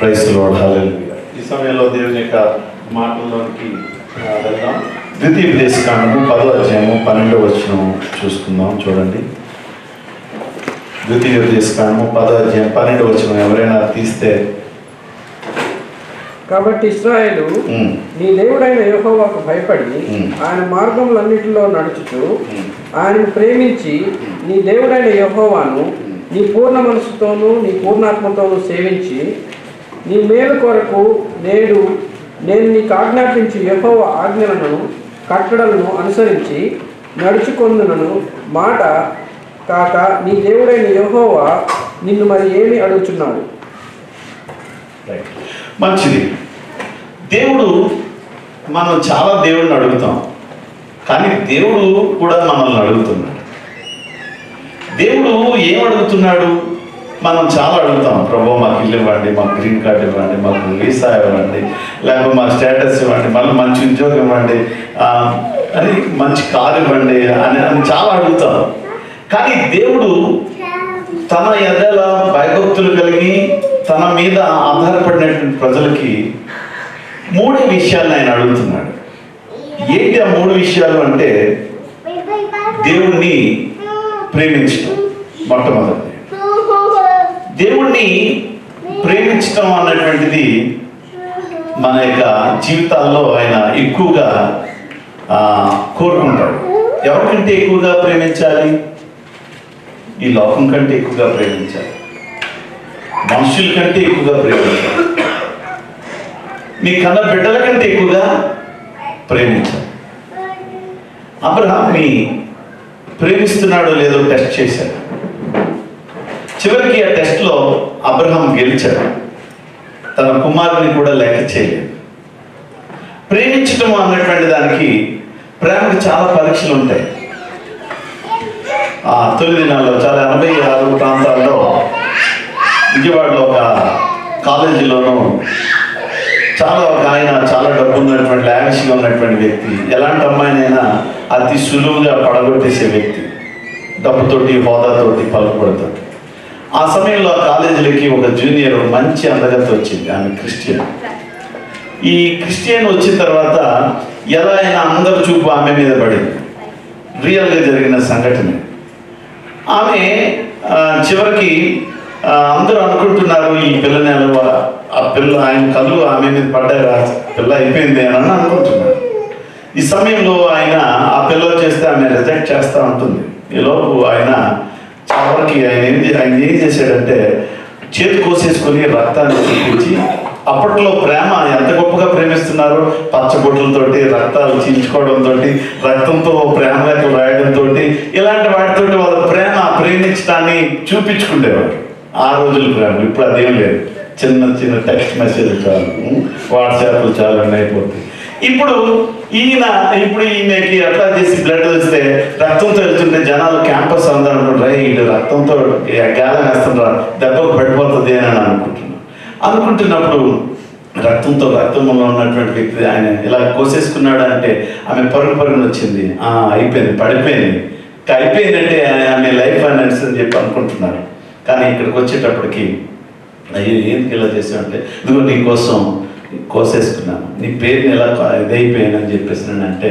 Praise lord హల్లెలూయా ఈ సమయంలో దేవుని యొక్క మాటల్లోనికి ఆ, వెళ్దాం ద్వితీయ ప్రదేశ కాండము పదో అధ్యాయము పన్నెండవ వచనం చూసుకుందాం చూడండి ద్వితీయ ప్రదేశ కాండము పదో అధ్యాయం పన్నెండవ వచనం ఎవరైనా తీస్తే కాబట్టి ఇస్రాయేలు ఉమ్, నీ దేవుడైన యెహోవాకు భయపడి Hmm. ఆయన మార్గములన్నిటిలో నడుచుచు ఉమ్, ఆయనను ప్రేమించి నీ దేవుడైన యెహోవాను నీ పూర్ణ మనసుతోనూ నీ పూర్ణాత్మతోనూ సేవించి నీ మేలు కొరకు నేడు నేను నీకు ఆజ్ఞాపించి యెహోవ ఆజ్ఞలను కట్టడలను అనుసరించి నడుచుకొందునను మాట కాక నీ దేవుడైన యెహోవా నిన్ను మరి ఏమి అడుగుచున్నాడు రైట్. మంచిది దేవుడు మనం చాలా దేవుడిని అడుగుతాం కానీ దేవుడు కూడా మనల్ని అడుగుతున్నాడు దేవుడు ఏం అడుగుతున్నాడు మనం చాలా అడుగుతాం ప్రభు మాకు ఇల్లు ఇవ్వండి మాకు గ్రీన్ కార్డ్ ఇవ్వండి మాకు వీసా ఇవ్వండి లేకపోతే మా స్టేటస్ ఇవ్వండి మళ్ళీ మంచి ఉద్యోగం ఇవ్వండి ఆ, అని మంచి కారు ఇవ్వండి అని అని చాలా అడుగుతాం కానీ దేవుడు తన ఎదల భయభక్తులు కలిగి తన మీద ఆధారపడినటువంటి ప్రజలకి మూడే విషయాలను ఆయన అడుగుతున్నాడు ఏంటి ఆ మూడు విషయాలు అంటే దేవుణ్ణి ప్రేమించడం మొట్టమొదటి దేవుణ్ణి ప్రేమించడం అన్నటువంటిది మన యొక్క జీవితాల్లో ఆయన ఎక్కువగా ఆ, కోరుకుంటాడు ఎవరికంటే ఎక్కువగా ప్రేమించాలి ఈ లోకం కంటే ఎక్కువగా ప్రేమించాలి మనుషుల కంటే ఎక్కువగా ప్రేమించాలి నీ కన్న బిడ్డల కంటే ఎక్కువగా ప్రేమించాలి అబ్రహాంని ప్రేమిస్తున్నాడో లేదో టెస్ట్ చేశాడు చివరికి ఆ టెస్ట్లో అబ్రహాం గెలిచాడు తన కుమారుని కూడా లెక్క చేయలేదు ప్రేమించడం అన్నటువంటి దానికి ప్రేమకు చాలా పరీక్షలు ఉంటాయి ఆ తొలి దినాల్లో చాలా ఎనభై ఆరు ప్రాంతాల్లో విజయవాడలో ఒక కాలేజీలోనూ చాలా ఒక ఆయన చాలా డబ్బు ఉన్నటువంటి లావిష్గా ఉన్నటువంటి వ్యక్తి ఎలాంటి అమ్మాయినైనా అతి సులువుగా పడగొట్టేసే వ్యక్తి డబ్బుతోటి హోదాతోటి పలుకుబడితోటి ఆ సమయంలో ఆ కాలేజీలకి ఒక జూనియర్ మంచి అందగత వచ్చింది ఆమె క్రిస్టియన్ ఈ క్రిస్టియన్ వచ్చిన తర్వాత ఎలా అయినా అందరి చూపు ఆమె మీద పడింది రియల్గా జరిగిన సంఘటన ఆమె ఆ, చివరికి ఆ, అందరూ అనుకుంటున్నారు ఈ పిల్లని ఎలా ఆ పిల్ల ఆయన కళ్ళు ఆమె మీద పడ్డారు ఆ పిల్ల అయిపోయింది అని అనుకుంటున్నారు ఈ సమయంలో ఆయన ఆ పిల్ల చేస్తే ఆమె రిజెక్ట్ చేస్తూ ఉంటుంది ఈలోపు ఆయన చివరికి ఆయన ఏం చే- ఆయన ఏం చేశాడంటే చేతి కోసేసుకొని రక్తాన్ని చూపించి అప్పట్లో ప్రేమ ఎంత గొప్పగా ప్రేమిస్తున్నారు పచ్చబొట్లతోటి రక్తాలు చీల్చుకోవడంతో రక్తంతో ప్రేమ లేఖలు రాయడంతో ఇలాంటి వాటితోటి వాళ్ళ ప్రేమ ప్రేమించడాన్ని చూపించుకునేవారు ఆ రోజుల ప్రేమ ఇప్పుడు అదేం లేదు చిన్న చిన్న టెక్స్ట్ మెసేజ్ చాలు వాట్సాప్లు చాలు అన్నీ అయిపోతాయి ఇప్పుడు ఈయన ఇప్పుడు ఈయనకి అట్లా చేసి బ్లడ్ వస్తే రక్తంతో వెళ్తుంటే జనాలు క్యాంపస్ అందరూ అనుకుంటారు ఈడు రక్తంతో గాలం వేస్తుండ్రా దెబ్బకు పడిపోతుంది అని అనుకుంటున్నాను అనుకుంటున్నప్పుడు రక్తంతో రక్తంలో ఉన్నటువంటి వ్యక్తి ఆయన ఇలా కోసేసుకున్నాడు అంటే ఆమె పరుగు పరుగున వచ్చింది ఆ అయిపోయింది పడిపోయింది ఇంకా అయిపోయిందంటే ఆమె లైఫ్ అని అని చెప్పి అనుకుంటున్నారు కానీ ఇక్కడికి వచ్చేటప్పటికి అయ్యో ఏంటి ఇలా చేసావంటే ఇదిగో నీ కోసం కోసేసుకున్నాను నీ పేరుని ఎలా ఇదైపోయాను అని చెప్పేసి నేను అంటే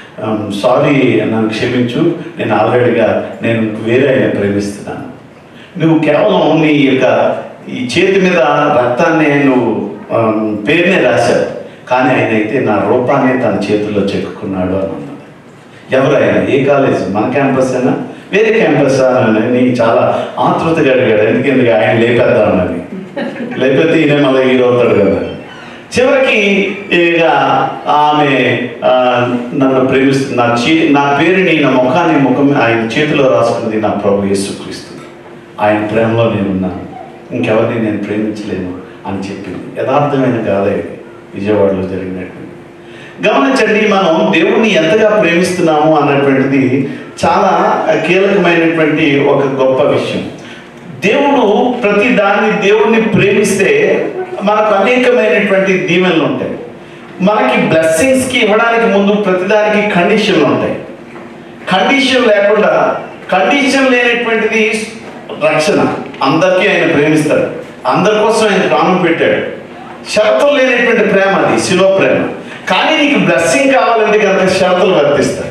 సారీ నన్ను క్షమించు నేను ఆల్రెడీగా నేను వేరే ఆయన ప్రేమిస్తున్నాను నువ్వు కేవలం నీ యొక్క ఈ చేతి మీద రక్తాన్ని నువ్వు ఆమ్, పేరునే రాశావు కానీ ఆయన అయితే నా రూపాన్ని తన చేతుల్లో చెక్కుకున్నాడు అని అన్నది ఎవరైనా ఏ కాలేజ్ మన క్యాంపస్ అయినా వేరే క్యాంపస్ అని నీకు చాలా ఆతృతగా అడిగాడు ఎందుకంటే ఆయన లేపేద్దామని లేకపోతే ఈయన మళ్ళీ హీరో అవుతాడు కదా చివరికి ఇక ఆమె ఆ, నన్ను ప్రేమిస్తుంది నా చే నా పేరుని నా ముఖాన్ని ముఖం ఆయన చేతిలో రాసుకున్నది నా ప్రభు యేసుక్రీస్తు ఆయన ప్రేమలో నేనున్నాను ఇంకెవరిని నేను ప్రేమించలేను అని చెప్పింది యథార్థమైన గాథ ఇది విజయవాడలో జరిగినటువంటి గమనించండి మనం దేవుణ్ణి ఎంతగా ప్రేమిస్తున్నాము అన్నటువంటిది చాలా కీలకమైనటువంటి ఒక గొప్ప విషయం దేవుడు ప్రతి దాన్ని దేవుణ్ణి ప్రేమిస్తే మనకు అనేకమైనటువంటి దీవెనలు ఉంటాయి మనకి బ్లెస్సింగ్స్కి ఇవ్వడానికి ముందు ప్రతిదానికి కండిషన్లు ఉంటాయి కండిషన్ లేకుండా కండిషన్ లేనటువంటిది రక్షణ అందరికీ ఆయన ప్రేమిస్తాడు అందరి కోసం ఆయన ప్రాణం పెట్టాడు షరతులు లేనటువంటి ప్రేమ అది శిలో ప్రేమ కానీ నీకు బ్లెస్సింగ్ కావాలంటే కనుక షరతులు వర్తిస్తాయి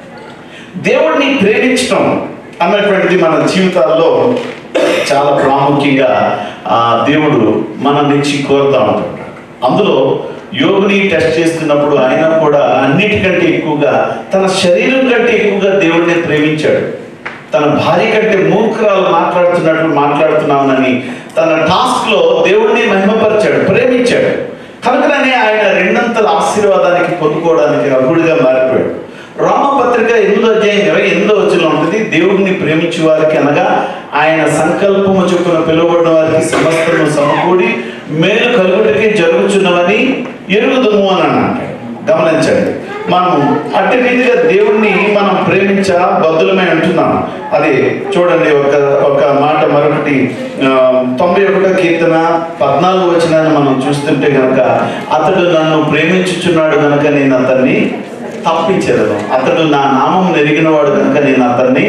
దేవుడిని ప్రేమించడం అన్నటువంటిది మన జీవితాల్లో చాలా ప్రాముఖ్యంగా ఆ, దేవుడు మన నుంచి కోరుతా ఉంటాడు అందులో యోగుని టెస్ట్ చేస్తున్నప్పుడు ఆయన కూడా అన్నిటికంటే ఎక్కువగా తన శరీరం కంటే ఎక్కువగా దేవుడిని ప్రేమించాడు తన భార్య కంటే మూర్ఖరాలు మాట్లాడుతున్నట్లు మాట్లాడుతున్నామని తన టాస్క్లో దేవుడిని మహిమపరిచాడు ప్రేమించాడు కనుకనే ఆయన రెండంతల ఆశీర్వాదానికి పొందుకోవడానికి అర్హుడిగా మారిపోయాడు రామపత్రిక ఎనిమిదో అధ్యాయం ఇరవై ఎనిమిదో వచ్చిన ఉంటుంది దేవుడిని ప్రేమించే వారికి అనగా ఆయన సంకల్పము చొప్పున పిలువబడిన వారికి సమస్తము సమకూడి మేలు కలుగుటకే జరుగుచున్నవని ఎరుగుదము అని అన్నాడు గమనించండి మనం అట్టి రీతిగా దేవుణ్ణి మనం ప్రేమించ బద్దులమై ఉంటున్నాం అది చూడండి ఒక ఒక మాట మరొకటి ఆ, తొంభై ఒకటో కీర్తన పద్నాలుగు వచనాన్ని మనం చూస్తుంటే కనుక అతడు నన్ను ప్రేమించుచున్నాడు కనుక నేను అతన్ని తప్పించదు అతడు నా నామం నెరిగిన వాడు కనుక నేను అతన్ని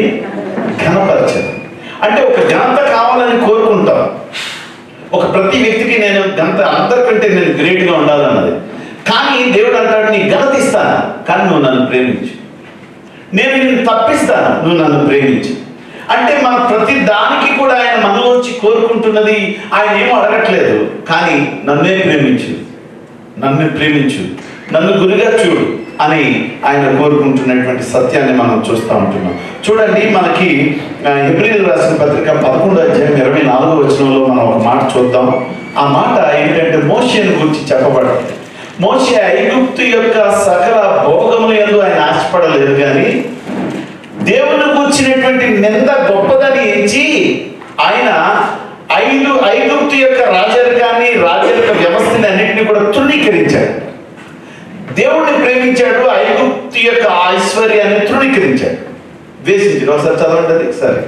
ఘనపరచదు అంటే ఒక ఘనత కావాలని కోరుకుంటాం ఒక ప్రతి వ్యక్తికి నేను ఘనత అందరికంటే నేను గ్రేట్గా ఉండాలన్నది కానీ దేవుడు అంటాడు నీ ఘనత ఇస్తాను కానీ నువ్వు నన్ను ప్రేమించు నేను నిన్ను తప్పిస్తాను నువ్వు నన్ను ప్రేమించు అంటే మన ప్రతి దానికి కూడా ఆయన మనలోంచి కోరుకుంటున్నది ఆయన ఏమో అడగట్లేదు కానీ నన్నే ప్రేమించు నన్ను ప్రేమించు నన్ను గురిగా చూడు అని ఆయన కోరుకుంటున్నటువంటి సత్యాన్ని మనం చూస్తూ ఉంటున్నాం చూడండి మనకి ఎబ్రిల్ రాసిన పత్రిక పదకొండో అధ్యాయం ఇరవై నాలుగో వచనంలో మనం ఒక మాట చూద్దాం ఆ మాట ఏంటంటే మోషేని గురించి చెప్పబడింది మోషే ఐగుప్తు యొక్క సకల భోగముల యందు ఆయన ఆశపడలేదు కానీ దేవుని కూర్చున్నటువంటి నింద గొప్పదని ఎంచి ఆయన ఐదు ఐగుప్తు యొక్క రాజరికాన్ని రాజరిక వ్యవస్థని అన్నింటినీ కూడా తృణీకరించాడు దేవుణ్ణి ప్రేమించాడు ఐగుప్తు యొక్క ఐశ్వర్యాన్ని తృణీకరించాడు ద్వేషించాడు ఒకసారి చదవండి అది సరే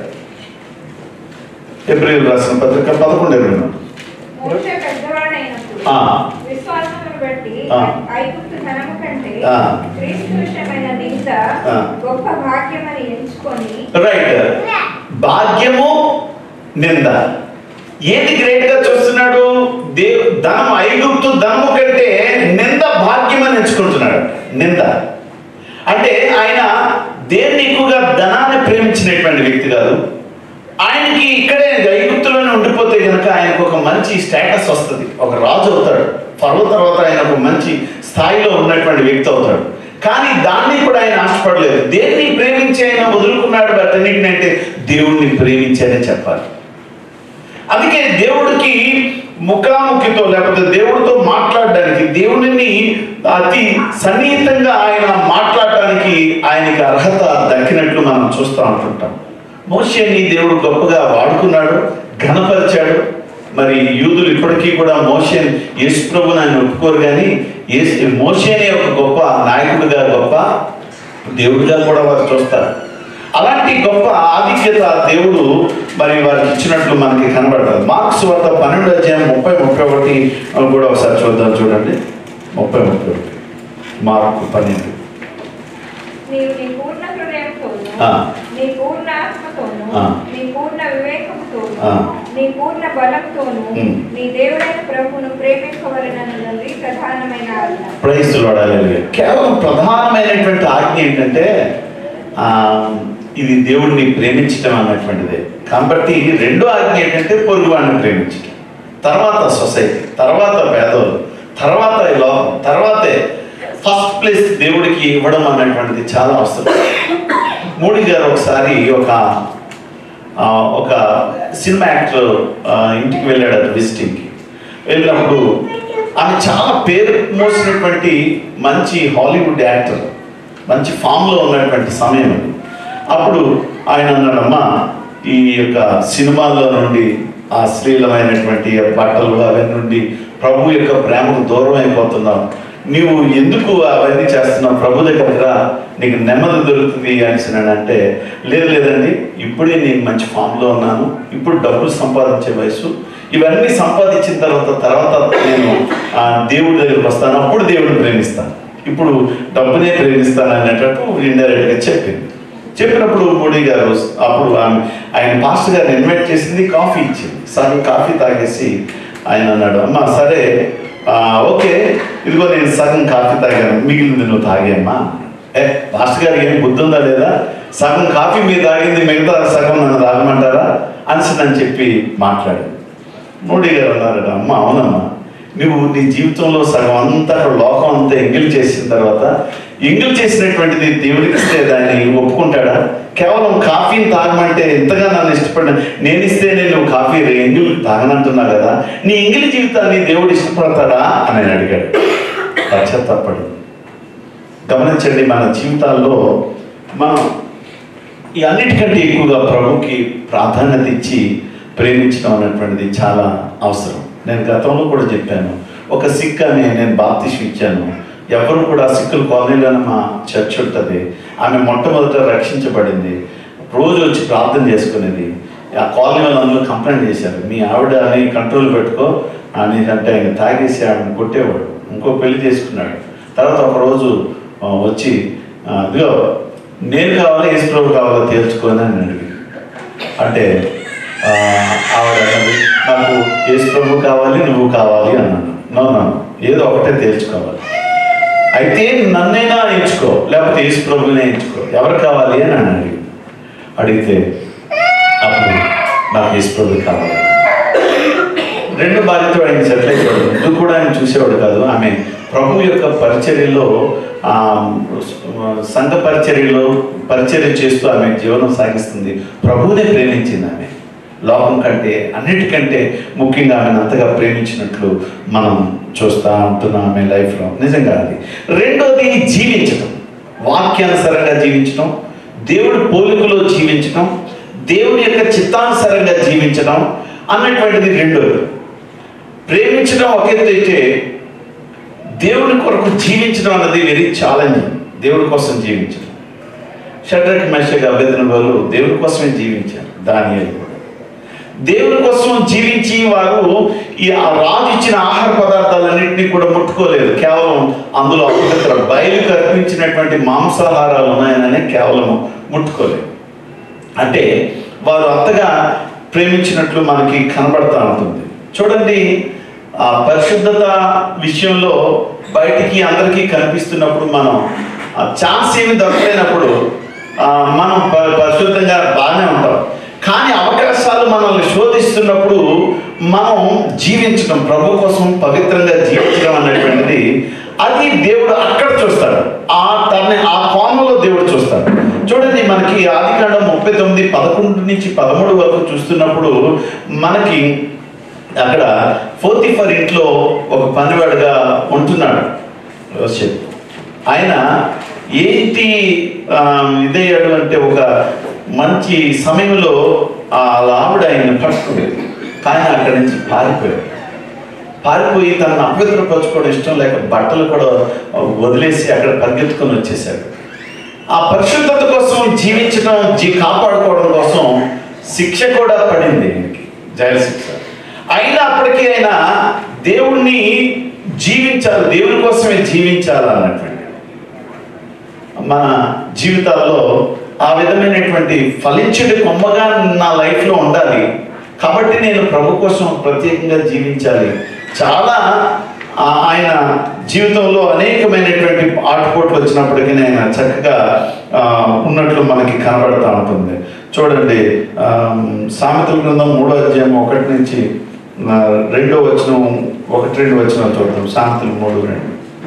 ఏప్రిల్ రాసిన పత్రిక పదకొండు ఇరవై నాలుగు. మోషే పెద్దవాడైనప్పుడు ఆ. విశ్వాసమును బట్టి ఆ. ఐగుప్తు ధనము కంటే ఆ. క్రీస్తు విషయమైన నింద ఆ. గొప్ప భాగ్యమని ఎంచుకొని రైట్ భాగ్యము నింద ఏది గ్రేట్ గా చూస్తున్నాడు దేవు ధనం ఐగుప్తు ధనము కంటే నింద భాగ్యం అని ఎంచుకుంటున్నాడు నింద అంటే ఆయన దేన్ని ఎక్కువగా ధనాన్ని ప్రేమించినటువంటి వ్యక్తి కాదు ఆయనకి ఇక్కడే ఐగుప్తులోనే ఉండిపోతే కనుక ఆయనకు ఒక మంచి స్టేటస్ వస్తుంది ఒక రాజు అవుతాడు పర్వ తర్వాత ఆయన ఒక మంచి స్థాయిలో ఉన్నటువంటి వ్యక్తి అవుతాడు కానీ దాన్ని కూడా ఆయన ఆశపడలేదు దేన్ని ప్రేమించి ఆయన వదులుకున్నాడు వాటన్నిటిని అంటే దేవుణ్ణి ప్రేమించారని చెప్పాలి అందుకే దేవుడికి ముఖాముఖితో లేకపోతే దేవుడితో మాట్లాడడానికి దేవుడిని అతి సన్నిహితంగా ఆయన మాట్లాడటానికి ఆయనకి అర్హత దక్కినట్లు మనం చూస్తూ ఉంటుంటాం మోషేని దేవుడు గొప్పగా వాడుకున్నాడు ఘనపరిచాడు మరి యూదులు ఇప్పటికీ కూడా మోషన్ యేసు ప్రభుని ఆయన ఒప్పుకోరు కానీ యేసు మోషేనే ఒక గొప్ప నాయకుడిగా గొప్ప దేవుడిగా కూడా వారు చూస్తారు అలాంటి గొప్ప ఆధిక్యత దేవుడు మరి వారికి ఇచ్చినట్లు మనకి కనబడుతుంది మార్క్స్ వద్ద పన్నెండు అధ్యాయం ముప్పై ముప్పై ఒకటి కూడా ఒకసారి చూద్దాం చూడండి ముప్పై ముప్పై ఒకటి మార్కు పన్నెండు నీవు నీ పూర్ణ హృదయంతోను ఆ. నీ పూర్ణ ఆత్మతోను ఆ. నీ పూర్ణ వివేకంతోను ఆ. నీ పూర్ణ బలంతోను ఉమ్. నీ దేవుడైన ప్రభువును ప్రేమించవలనన్నది ప్రధానమైన ఆజ్ఞ ప్రైజ్ వాడాలి కేవలం ప్రధానమైనటువంటి ఆజ్ఞ ఏంటంటే ఆ, ఇది దేవుడిని ప్రేమించడం అన్నటువంటిదే కాబట్టి రెండో ఆజ్ఞ ఏంటంటే పొరుగు వాడిని ప్రేమించడం తర్వాత సొసైటీ తర్వాత పేదోళ్ళు తర్వాత ఈ లోకం తర్వాతే ఫస్ట్ ప్లేస్ దేవుడికి ఇవ్వడం అన్నటువంటిది చాలా అవసరం మోడీ గారు ఒకసారి ఒక ఆ, ఒక సినిమా యాక్టర్ ఆ, ఇంటికి వెళ్ళాడు విజిటింగ్కి వెళ్ళినప్పుడు ఆమె చాలా పేరు మోసినటువంటి మంచి హాలీవుడ్ యాక్టర్ మంచి ఫామ్లో ఉన్నటువంటి సమయం అది అప్పుడు ఆయన అన్నాడమ్మా ఈ యొక్క సినిమాల్లో నుండి ఆ శ్రీలమైనటువంటి బట్టలు అవన్నీ నుండి ప్రభు యొక్క ప్రేమకు దూరం అయిపోతున్నావు నీవు ఎందుకు అవన్నీ చేస్తున్నావు ప్రభు దగ్గర రా, నీకు నెమ్మది దొరుకుతుంది అని అంటే లేదు లేదండి ఇప్పుడే నేను మంచి ఫామ్లో ఉన్నాను ఇప్పుడు డబ్బులు సంపాదించే వయసు ఇవన్నీ సంపాదించిన తర్వాత తర్వాత నేను ఆ, దేవుడి దగ్గరికి వస్తాను అప్పుడు దేవుడిని ప్రేమిస్తాను ఇప్పుడు డబ్బునే ప్రేమిస్తాను అనేటట్టు ఇండైరెక్ట్గా చెప్పింది చెప్పినప్పుడు మోడీ గారు అప్పుడు ఆమె ఆయన పాస్టర్ గారిని ఇన్వైట్ చేసింది కాఫీ ఇచ్చింది సగం కాఫీ తాగేసి ఆయన అన్నాడు అమ్మా సరే "ఆ, ఓకే ఇదిగో నేను సగం కాఫీ తాగాను మిగిలింది నువ్వు తాగేమ్మా ఏ మాస్టర్ గారికి ఏం బుద్ధి ఉందా లేదా సగం కాఫీ మీరు తాగింది మిగతా సగం నన్ను తాగమంటారా అని అని చెప్పి మాట్లాడు మోడీ గారు అన్నారట అమ్మ అవునమ్మా నువ్వు నీ జీవితంలో సగం అంతా అక్కడ లోకం అంతా ఎంగిల్ చేసిన తర్వాత ఎంగిల్ చేసినటువంటిది దేవుడికి ఇస్తే దాన్ని ఒప్పుకుంటాడా కేవలం కాఫీని తాగమంటే ఎంతగా నన్ను ఇష్టపడిన నేను ఇస్తేనే నువ్వు కాఫీ ఎంగిల్ తాగనంటున్నావు కదా నీ ఎంగిలి జీవితాన్ని దేవుడు ఇష్టపడతాడా అని ఆయన అడిగాడు పశ్చాత్తాపడు గమనించండి మన జీవితాల్లో మనం ఈ అన్నిటికంటే ఎక్కువగా ప్రభుకి ప్రాధాన్యత ఇచ్చి ప్రేమించడం అనేటువంటిది చాలా అవసరం నేను గతంలో కూడా చెప్పాను ఒక సిక్ అని నేను బాప్తిష్ ఇచ్చాను ఎవరు కూడా సిక్కుల కాలనీలోనే మా చర్చ్ ఉంటుంది ఆమె మొట్టమొదట రక్షించబడింది రోజు వచ్చి ప్రార్థన చేసుకునేది ఆ కాలనీ వాళ్ళందరూ కంప్లైంట్ చేశారు మీ ఆవిడ అని కంట్రోల్ పెట్టుకో అని అంటే ఆయన తాగేసి ఆవిడని కొట్టేవాడు ఇంకో పెళ్లి చేసుకున్నాడు తర్వాత ఒక రోజు ఆ, వచ్చి ఆ, ఇదిగో నేను కావాలా యేసు ప్రభు కావాలా తేల్చుకొని అని అడిగి అంటే ఆ, ఆవిడ అన్నది నాకు యేసు ప్రభు కావాలి నువ్వు కావాలి అన్నాను నో నో ఏదో ఒకటే తేల్చుకోవాలి అయితే నన్నైనా ఎంచుకో లేకపోతే యేసు ప్రభునే ఎంచుకో ఎవరు కావాలి అని అని అడిగి అడిగితే అప్పుడు నాకు యేసు ప్రభు కావాలి రెండు భార్యతో ఆయన సెటిల్ అయిపోయాడు ముందు కూడా ఆయన చూసేవాడు కాదు ఆమె ప్రభు యొక్క పరిచర్యలో ఆ, సంఘ పరిచర్యలో పరిచర్య చేస్తూ ఆమె జీవనం సాగిస్తుంది ప్రభువునే ప్రేమించింది ఆమె లోకం కంటే అన్నిటికంటే ముఖ్యంగా ఆమెను అంతగా ప్రేమించినట్లు మనం చూస్తూ ఉంటున్నాం ఆమె లైఫ్లో నిజంగా అది రెండోది జీవించటం వాక్యానుసారంగా జీవించటం దేవుడి పోలికలో జీవించటం దేవుని యొక్క చిత్తానుసారంగా జీవించడం అన్నటువంటిది రెండోది ప్రేమించడం ఒక ఎత్తు అయితే దేవుని కొరకు జీవించడం అన్నది వెరీ ఛాలెంజింగ్ దేవుడి కోసం జీవించడం షడ్రక్ మెషగా అభ్యర్థన వాళ్ళు దేవుడి కోసమే జీవించారు దాని కూడా దేవుని కోసం జీవించి వారు ఈ ఆ రాజు ఇచ్చిన ఆహార పదార్థాలన్నింటినీ కూడా ముట్టుకోలేదు కేవలం అందులో అపవిత్ర బయలు కల్పించినటువంటి మాంసాహారాలు ఉన్నాయని కేవలం ముట్టుకోలేదు అంటే వారు అంతగా ప్రేమించినట్లు మనకి కనబడతా ఉంటుంది చూడండి ఆ పరిశుద్ధత విషయంలో బయటికి అందరికీ కనిపిస్తున్నప్పుడు మనం ఆ ఛాన్స్ ఏమి దొరకలేనప్పుడు ఆ, మనం ప- పరిశుద్ధంగా బాగానే ఉంటాం కానీ అవకాశాలు మనల్ని శోధిస్తున్నప్పుడు మనం జీవించడం ప్రభు కోసం పవిత్రంగా జీవించడం అనేటువంటిది అది దేవుడు అక్కడ చూస్తాడు ఆ తన ఆ కోణంలో దేవుడు చూస్తాడు చూడండి మనకి ఆదికాండం ముప్పై తొమ్మిది పదకొండు నుంచి పదమూడు వరకు చూస్తున్నప్పుడు మనకి అక్కడ ఫోర్తిఫర్ ఇంట్లో ఒక పనివాడుగా ఉంటున్నాడు యోసేపు ఆయన ఏంటి ఆ, ఇదయ్యాడు అంటే ఒక మంచి సమయంలో ఆ ఆవిడ ఆయన పట్టుకోలేదు కానీ అక్కడి నుంచి పారిపోయాడు పారిపోయి తనను అపవిత్రపరచుకోవడం ఇష్టం లేక బట్టలు కూడా వదిలేసి అక్కడ పరిగెత్తుకొని వచ్చేసాడు ఆ పరిశుద్ధత కోసం జీవించడం జీ కాపాడుకోవడం కోసం శిక్ష కూడా పడింది ఆయనకి జైలు శిక్ష అయినా అప్పటికీ ఆయన దేవుణ్ణి జీవించాలి దేవుని కోసమే జీవించాలి అన్నటువంటి మన జీవితాల్లో ఆ విధమైనటువంటి ఫలించుడి కొమ్మగా నా లైఫ్లో ఉండాలి కాబట్టి నేను ప్రభు కోసం ప్రత్యేకంగా జీవించాలి చాలా ఆ, ఆయన జీవితంలో అనేకమైనటువంటి ఆటుపోట్లు వచ్చినప్పటికీ ఆయన చక్కగా ఆ, ఉన్నట్లు మనకి కనబడతా ఉంటుంది చూడండి ఆ, సామెతల గ్రంథం మూడో అధ్యాయం ఒకటి నుంచి ఆ, రెండో వచనం ఒకటి రెండు వచనం చూద్దాం సామెతలు మూడు రెండు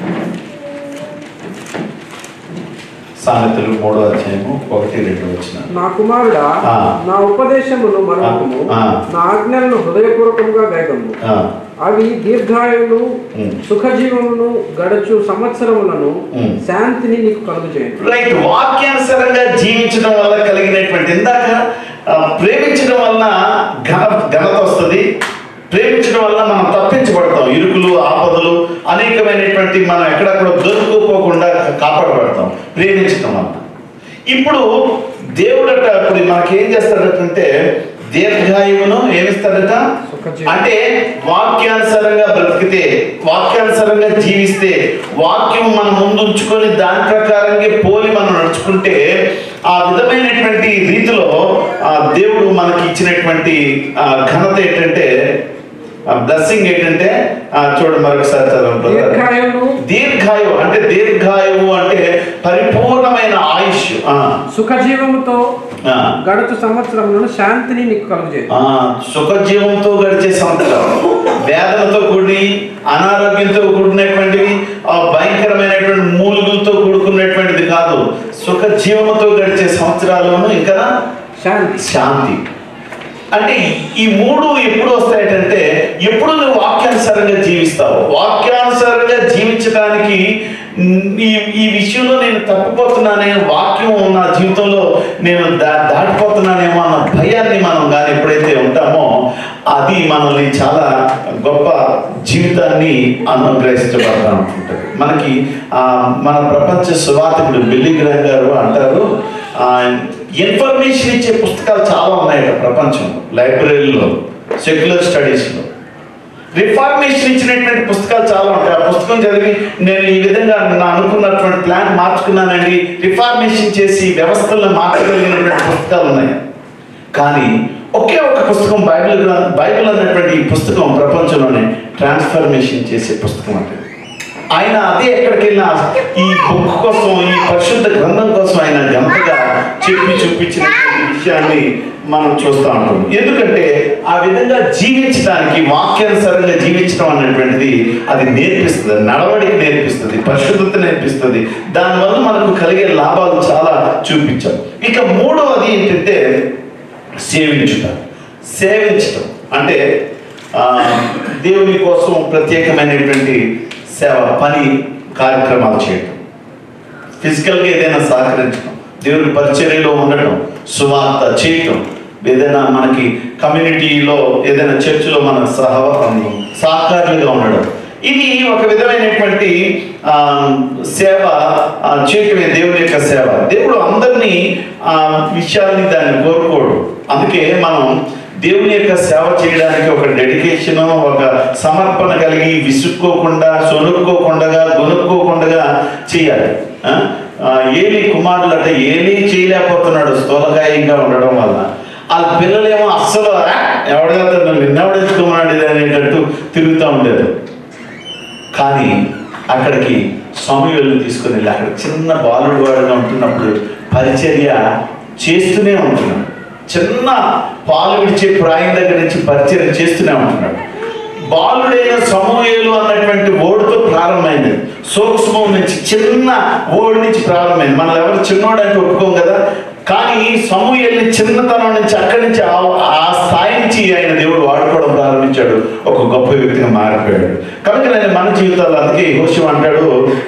సామెతలు మూడో అధ్యాయము ఒకటి రెండు వచ్చిన నా కుమారుడా ఆ. నా ఉపదేశమును మరొకము ఆ. నా ఆజ్ఞలను హృదయపూర్వకంగా గైకము అవి దీర్ఘాయువును ఉమ్. సుఖజీవమును గడచు సంవత్సరములను ఉమ్. శాంతిని నీకు కలుగు చేయండి రైట్ వాక్యానుసారంగా జీవించడం వల్ల కలిగినటువంటి ఇందాక ఆ, ప్రేమించడం వలన ఘన ఘనత వస్తుంది ప్రేమించడం వల్ల మనం తప్పించబడతాం ఇరుకులు ఆపదలు అనేకమైనటువంటి మనం ఎక్కడక్కడ దొరుకుకోకుండా కాపాడబడతాం ప్రేమించడం వల్ల ఇప్పుడు దేవుడట ఇప్పుడు మనకి ఏం చేస్తాడటంటే దీర్ఘాయువును ఏమిస్తాడట సుఖజీవం. అంటే వాక్యానుసారంగా బ్రతికితే వాక్యానుసారంగా జీవిస్తే వాక్యం మనం ముందు ఉంచుకొని దాని ప్రకారంగా పోలి మనం నడుచుకుంటే ఆ విధమైనటువంటి రీతిలో ఆ దేవుడు మనకి ఇచ్చినటువంటి ఆ ఘనత ఏంటంటే బ్లెస్సింగ్ ఏంటంటే ఆ, చూడు మరొకసారి చదవండి దీర్ఘాయువును దీర్ఘాయువు అంటే దీర్ఘాయువు అంటే పరిపూర్ణమైన ఆయుష్ ఆ, సుఖజీవముతో ఆ. గడుచు సంవత్సరములను శాంతిని నీకు కలుగజేయు ఆ, సుఖజీవంతో గడిచే సంవత్సరం వేదనతో కూడి అనారోగ్యంతో కూడినటువంటివి ఆ భయంకరమైనటువంటి మూలుగులతో కూడుకున్నటువంటిది కాదు సుఖ జీవముతో గడిచే సంవత్సరాలను ఇంకా శాంతి శాంతి అంటే ఈ మూడు ఎప్పుడు వస్తాయంటే ఎప్పుడు నువ్వు వాక్యానుసారంగా జీవిస్తావు వాక్యానుసారంగా జీవించడానికి మ్, ఈ ఈ విషయంలో నేను తప్పిపోతున్నానే వాక్యం నా జీవితంలో నేను దా దాటిపోతున్నానేమో అన్న భయాన్ని మనం కానీ ఎప్పుడైతే ఉంటామో అది మనల్ని చాలా గొప్ప జీవితాన్ని అనుగ్రహించబడతా ఉంటుంటుంది మనకి ఆ, మన ప్రపంచ సువార్తికుడు బిల్లి గ్రహం గారు అంటారు ఆ, ఇన్ఫర్మేషన్ ఇచ్చే పుస్తకాలు చాలా ఉన్నాయట ప్రపంచంలో లైబ్రరీలో సెక్యులర్ స్టడీస్లో రిఫార్మేషన్ ఇచ్చినటువంటి పుస్తకాలు చాలా ఉంటాయి ఆ పుస్తకం చదివి నేను ఈ విధంగా నా అనుకున్నటువంటి ప్లాన్ మార్చుకున్నానండి రిఫార్మేషన్ చేసి వ్యవస్థలను మార్చగలిగినటువంటి పుస్తకాలు ఉన్నాయి కానీ ఒకే ఒక పుస్తకం బైబిల్ గ్రంథ- బైబిల్ అన్నటువంటి ఈ పుస్తకం ప్రపంచంలోనే ట్రాన్స్ఫర్మేషన్ చేసే పుస్తకం అంటే ఆయన అదే ఎక్కడికి వెళ్ళినా ఈ బుక్ కోసం ఈ పరిశుద్ధ గ్రంథం కోసం ఆయన ఎంతగా చెప్పి చూపించిన విషయాన్ని మనం చూస్తూ ఉంటాం ఎందుకంటే ఆ విధంగా జీవించడానికి వాక్యానుసారంగా జీవించడం అనేటువంటిది అది నేర్పిస్తుంది నడవడిక నేర్పిస్తుంది పరిశుద్ధత నేర్పిస్తుంది దానివల్ల మనకు కలిగే లాభాలు చాలా చూపించాం ఇక మూడవది ఏంటంటే సేవించుట సేవించటం అంటే ఆ, దేవుని కోసం ప్రత్యేకమైనటువంటి సేవ పని కార్యక్రమాలు చేయటం ఫిజికల్గా ఏదైనా సహకరించడం దేవుని పరిచర్యలో ఉండటం సువార్త చేయటం ఏదైనా మనకి కమ్యూనిటీలో ఏదైనా చర్చిలో మన సహ సహకారులుగా ఉండడం ఇది ఒక విధమైనటువంటి ఆ, సేవ ఆ, చేయటమే దేవుని యొక్క సేవ దేవుడు అందరినీ ఆ విషయాల్ని దాన్ని కోరుకోడు అందుకే మనం దేవుని యొక్క సేవ చేయడానికి ఒక డెడికేషన్ ఒక సమర్పణ కలిగి విసుక్కోకుండా సొనుక్కోకుండా గొనుక్కోకుండా చేయాలి ఆ? ఆ, ఏలి కుమారులు అంటే ఏలి చేయలేకపోతున్నాడు స్థూలకాయంగా ఉండడం వల్ల వాళ్ళ పిల్లలేమో అస్సలు "ఆ, ఎవడెళ్తాడు నిన్నెవడెత్తుకోమన్నాడు ఇది అనేటట్టు తిరుగుతూ ఉండేది కానీ అక్కడికి సమయంలో తీసుకుని వెళ్ళి అక్కడ చిన్న బాలుడు వాడుగా ఉంటున్నప్పుడు పరిచర్య చేస్తూనే ఉంటున్నాడు చిన్న పాలు విడిచే ప్రాయం దగ్గర నుంచి పరిచర్య చేస్తూనే ఉంటున్నాడు బాలుడైన సమూహేలు అన్నటువంటి ఓడుతో ప్రారంభమైంది సూక్ష్మం నుంచి చిన్న ఓడి నుంచి ప్రారంభమైంది మనం ఎవరు చిన్నోడు అంటే ఒప్పుకోం కదా కానీ సమూహల్ని చిన్నతనం నుంచి అక్కడి నుంచి ఆ- ఆ స్థాయి నుంచి ఆయన దేవుడు వాడుకోవడం ప్రారంభించాడు ఒక గొప్ప వ్యక్తిగా మారిపోయాడు కనుక నేను మన జీవితాల్లో అందుకే హోషం అంటాడు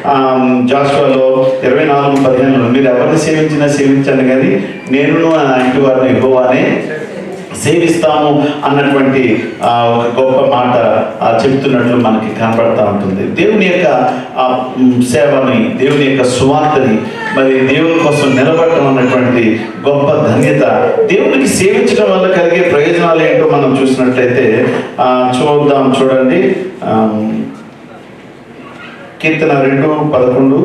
జాషువాలో ఇరవై నాలుగు పదిహేనులో మీరు ఎవరిని సేవించినా సేవించండి కానీ నేను నా ఇంటి వారిని యెహోవానే సేవిస్తాము అన్నటువంటి ఆ, ఒక గొప్ప మాట ఆ, చెప్తున్నట్లు మనకి కనబడతా ఉంటుంది దేవుని యొక్క ఆ, మ్, సేవని దేవుని యొక్క సువార్తని మరి దేవుని కోసం నిలబడటం అన్నటువంటి గొప్ప ధన్యత దేవునికి సేవించడం వల్ల కలిగే ప్రయోజనాలు ఏంటో మనం చూసినట్లయితే ఆ, చూద్దాం చూడండి ఆ, కీర్తన రెండు పదకొండు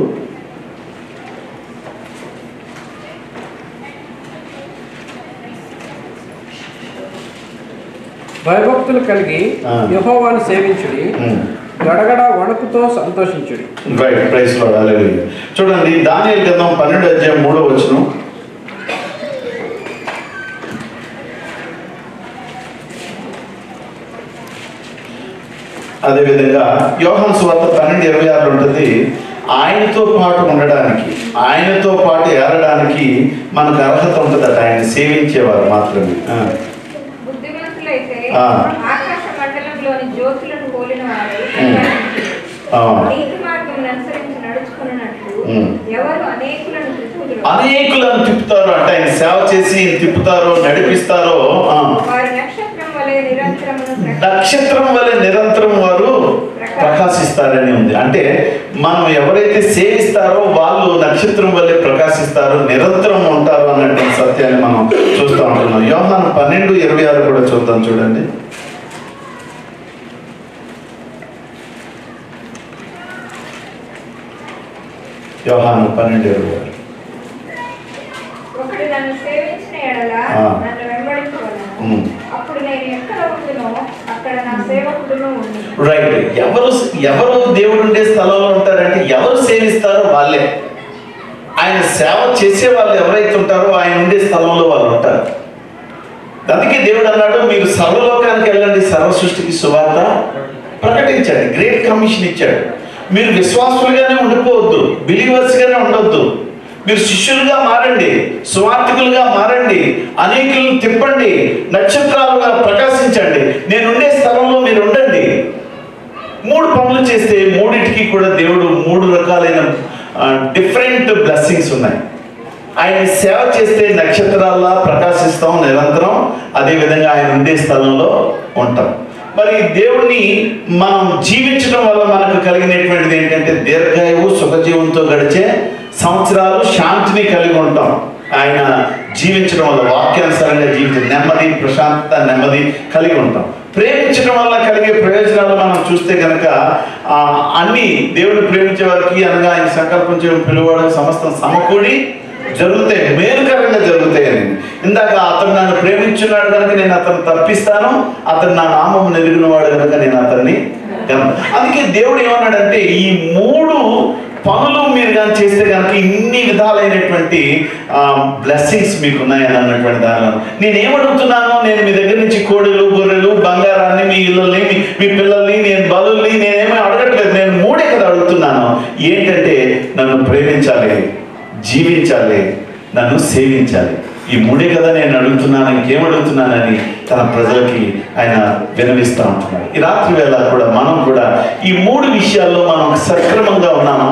భయభక్తులు కలిగి ఆ. యెహోవాను సేవించుడి ఉమ్. గడగడ వణుకుతో సంతోషించుడి రైట్ ప్రైస్ లో చూడండి దానియల్ గ్రంథం పన్నెండు అధ్యాయం మూడో వచ్చును అదేవిధంగా యోహాన్ సువార్త పన్నెండు ఇరవై ఆరులో ఉంటుంది ఆయనతో పాటు ఉండడానికి ఆయనతో పాటు ఏరడానికి మనకు అర్హత ఉంటుందట ఆయన సేవించేవారు మాత్రమే ఆ. బుద్ధిమంతులైతే ఆ. ఆకాశ మండలంలోని జ్యోతులను పోలిన వారు ఉమ్. ఆ. నీతి మార్గం అనుసరించి నడుచుకున్నట్లు ఉమ్. ఎవరు అనేకులను త్రిప్పుదురు అనేకులను తిప్పుతారు అంటే ఆయన సేవ చేసి తిప్పుతారో నడిపిస్తారో ఆ. వారి నక్షత్రం వలె నిరంతరమును ప్రకాశించును. నక్షత్రం వల్ల నిరంతరం వారు ప్రకాశిస్తారని ఉంది అంటే మనం ఎవరైతే సేవిస్తారో వాళ్ళు నక్షత్రం వల్లే ప్రకాశిస్తారో నిరంతరం ఉంటారు అన్నటువంటి సత్యాన్ని మనం చూస్తూ ఉంటున్నాం యోహాను పన్నెండు ఇరవై ఆరు కూడా చూద్దాం చూడండి యోహాను పన్నెండు ఇరవై ఆరు ఒకడు నన్ను సేవించిన ఎడల ఆ. నన్ను వెంబడించవలను ఉమ్. అప్పుడు అప్పుడు నేను ఎక్కడ ఉంటునో అక్కడ నా సేవకుడును ఉంది రైట్ ఎవరు ఎవరు దేవుడు ఉండే స్థలంలో ఉంటారంటే ఎవరు సేవిస్తారో వాళ్ళే ఆయన సేవ చేసే వాళ్ళు ఎవరైతే ఉంటారో ఆయన ఉండే స్థలంలో వాళ్ళు ఉంటారు అందుకే దేవుడు అన్నాడు మీరు సర్వలోకానికి వెళ్ళండి సర్వ సృష్టికి సువార్త ప్రకటించండి గ్రేట్ కమిషన్ ఇచ్చాడు మీరు విశ్వాసులుగానే ఉండిపోవద్దు బిలీవర్స్గానే ఉండొద్దు మీరు శిష్యులుగా మారండి స్వార్థికులుగా మారండి అనేకులను తిప్పండి నక్షత్రాలుగా ప్రకాశించండి నేను ఉండే స్థలంలో మీరు ఉండండి మూడు పనులు చేస్తే మూడింటికి కూడా దేవుడు మూడు రకాలైన డిఫరెంట్ బ్లెస్సింగ్స్ ఉన్నాయి ఆయన సేవ చేస్తే నక్షత్రాల్లా ప్రకాశిస్తాం నిరంతరం అదే విధంగా ఆయన ఉండే స్థలంలో ఉంటాం మరి దేవుడిని మనం జీవించడం వల్ల మనకు కలిగినటువంటిది ఏంటంటే దీర్ఘాయువు సుఖజీవంతో గడిచే సంవత్సరాలు శాంతిని కలిగి ఉంటాం ఆయన జీవించడం వల్ల వాక్యానుసారంగా జీవితం నెమ్మది ప్రశాంతత నెమ్మది కలిగి ఉంటాం ప్రేమించడం వల్ల కలిగే ప్రయోజనాలు మనం చూస్తే కనుక ఆ, అన్ని దేవుడు ప్రేమించే వారికి అనగా ఆయన సంకల్పించే పిలువాడు సమస్తం సమకూడి జరుగుతాయి మేలుకరంగా జరుగుతాయి అని ఇందాక అతను నన్ను ప్రేమించున్నాడు కనుక నేను అతను తప్పిస్తాను అతను నా నామం నెరిగిన వాడు కనుక నేను అతన్ని గమ- అందుకే దేవుడు ఏమన్నాడంటే ఈ మూడు పనులు మీరు కానీ చేస్తే కనుక ఇన్ని విధాలైనటువంటి బ్లెస్సింగ్స్ మీకు ఉన్నాయని అన్నటువంటి దానిలో నేను ఏమడుగుతున్నాను నేను మీ దగ్గర నుంచి కోడెలు గొర్రెలు బంగారాన్ని మీ ఇళ్ళని మీ మీ పిల్లల్ని నేను బలుల్ని నేనేమీ అడగట్లేదు నేను మూడే కదా అడుగుతున్నాను ఏంటంటే నన్ను ప్రేమించాలి జీవించాలి నన్ను సేవించాలి ఈ మూడే కదా నేను అడుగుతున్నాను ఇంకేం అడుగుతున్నానని తన ప్రజలకి ఆయన వినవిస్తూ ఉంటున్నాడు ఈ రాత్రి వేళ కూడా మనం కూడా ఈ మూడు విషయాల్లో మనం సక్రమంగా ఉన్నామా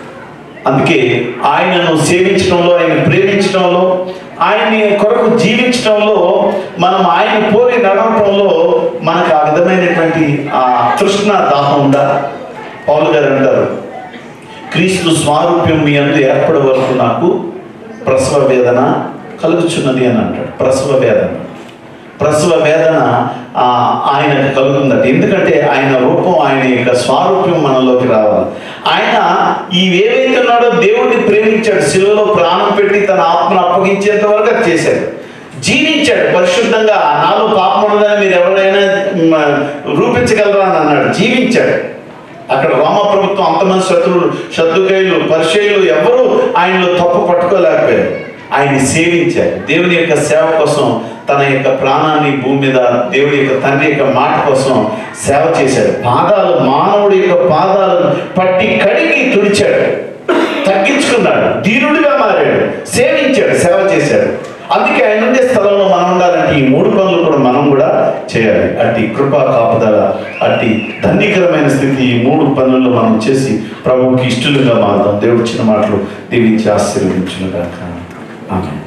అందుకే ఆయనను సేవించడంలో ఆయన ప్రేమించడంలో ఆయన్ని కొరకు జీవించడంలో మనం ఆయన పోలి నడవటంలో మనకు ఆ విధమైనటువంటి ఆ తృష్ణ దాహం ఉందా పౌలు గారు అంటారు క్రీస్తు స్వారూప్యం మీ అందు ఏర్పడే వరకు నాకు ప్రసవ వేదన కలుగుచున్నది అని అంటాడు ప్రసవ వేదన ప్రసవ వేదన ఆ, ఆయనకు కలుగుతుందట ఎందుకంటే ఆయన రూపం ఆయన యొక్క స్వారూప్యం మనలోకి రావాలి ఆయన ఈ ఏవైతే ఉన్నాడో దేవుడిని ప్రేమించాడు శిలువలో ప్రాణం పెట్టి తన ఆత్మను అప్పగించేంత వరకు అది చేశాడు జీవించాడు పరిశుద్ధంగా నాలో పాపం ఉన్నదని మీరు ఎవరైనా మ, రూపించగలరా అని అన్నాడు జీవించాడు అక్కడ రోమ ప్రభుత్వం అంతమంది శత్రువులు శత్రుకైలు పరిచయులు ఎవరు ఆయనలో తప్పు పట్టుకోలేకపోయారు ఆయన్ని సేవించారు దేవుని యొక్క సేవ కోసం తన యొక్క ప్రాణాన్ని భూమి మీద దేవుని యొక్క తండ్రి యొక్క మాట కోసం సేవ చేశాడు పాదాలు మానవుడి యొక్క పాదాలను పట్టి కడిగి తుడిచాడు తగ్గించుకున్నాడు ధీరుడిగా మారాడు సేవించాడు సేవ చేశాడు అందుకే ఆయన ఉండే స్థలంలో మనం ఉండాలంటే ఈ మూడు పనులు కూడా మనం కూడా చేయాలి అట్టి కృపా కాపుదల అట్టి ధన్యకరమైన స్థితి ఈ మూడు పనుల్లో మనం చేసి ప్రభువుకి ఇష్టలుగా మారుదాం దేవుడు చిన్న మాటలు దీవించి ఆశీర్వదించును కాక ఆమె